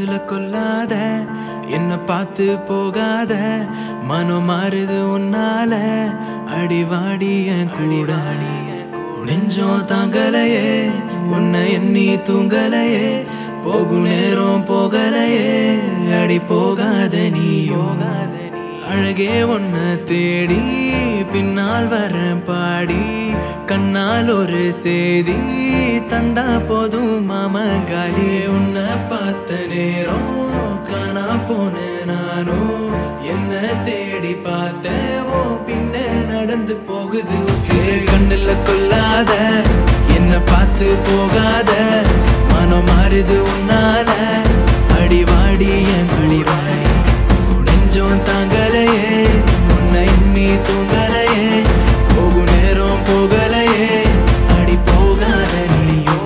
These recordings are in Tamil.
கண்ணுல கொல்லாத என்ன பார்த்து போகாத மனம் மாறுது உன்னால அடிவாடி என் கூட நெஞ்சம் தாங்கலையே உன்னை எண்ணி தூங்கலையே போகும் நேரம் போகலையே அடி போகாத நீயோகாத நீ அழகே உன்னை தேடி பின்னால் வரேன் பாடி கண்ணால் ஒரு செய்தி தந்தா போதும் மாமங்காலி உன்னை பார்த்த நேரம் காணா போனேன் நானும் என்ன தேடி பார்த்தேன் ஓ பின்ன நடந்து போகுது உசிறு கண்ணுல கொல்லாத என்ன பார்த்து போகாத மனம் மாறுது உன்னால அடிவாடி என் கழிவாய் நெஞ்சம் தாங்கலையே உன்னை எண்ணி தூங்கலையே போகும் நேரம் போகலையே அடி போகாத நீயோ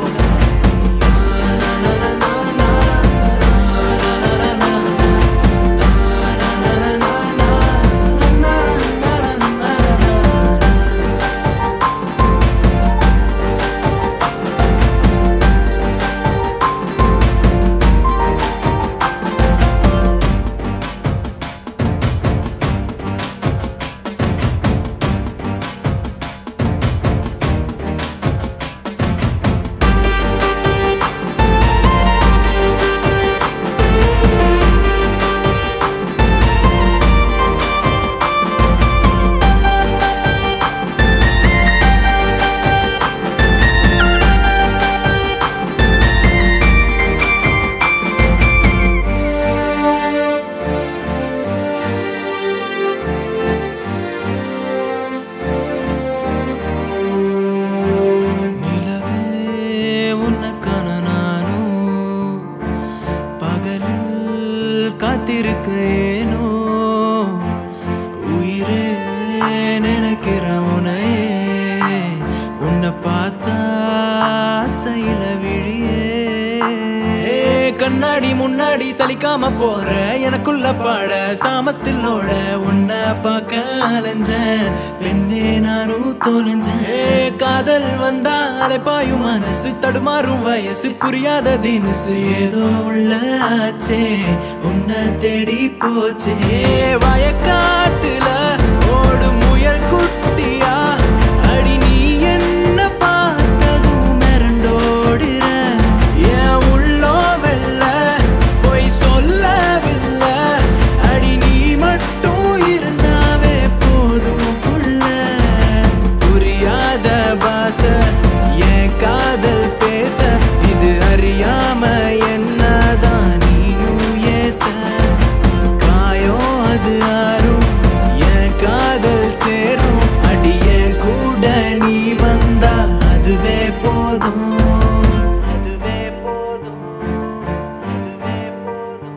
நிலவே உனக்கான நானும் பகலில் காத்திருக்க ஏனோ உயிரே நினைக்கிற உனையே உன்னை பார்த்தா ஆசையில விழியே ஏ, கண்ணாடி முன்னாடி சலிக்காம போற எனக்குள்ள பாட சாமத்தில் ஓட உன்னை பார்க்க அலைஞ்சேன் பெண்ணே நானும் தொலைஞ்சேன் ஏ, காதல் வந்தா அலை பாயும் மனசு தடுமாறும் வயசு புரியாத தினசு ஏதோ உள்ள ஆச்சே உன்னை தேடி போச்சே வயக்காட்டுல ஓடு முயல் குட்டியா அடி நீ என்ன பார்த்ததும் மிரண்டோடுற என் உள்ளோ வெல்ல பொய் சொல்லவில்லை அடி நீ மட்டும் இருந்தாவே போதும் புள்ள புரியாத பாச என் காதல் பேச இது அறியாம என்னதான் நீயும் ஏச காயம் அது ஆறும் என் காதல் சேரும் அடியே கூட நீ வந்தா அதுவே போதும் அதுவே போதும் அதுவே போதும்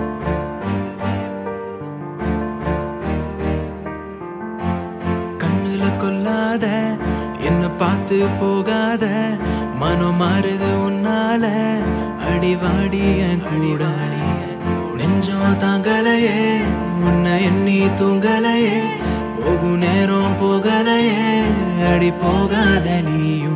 கண்ணுல கொல்லாத என்ன பார்த்து போகாத மனம் மாறுது உன்னால அடிவாடி என் கூட நெஞ்சம் தாங்கலையே உன்னை எண்ணி தூங்கலையே போகும் நேரம் போகலையே அடி போகாத நீயும்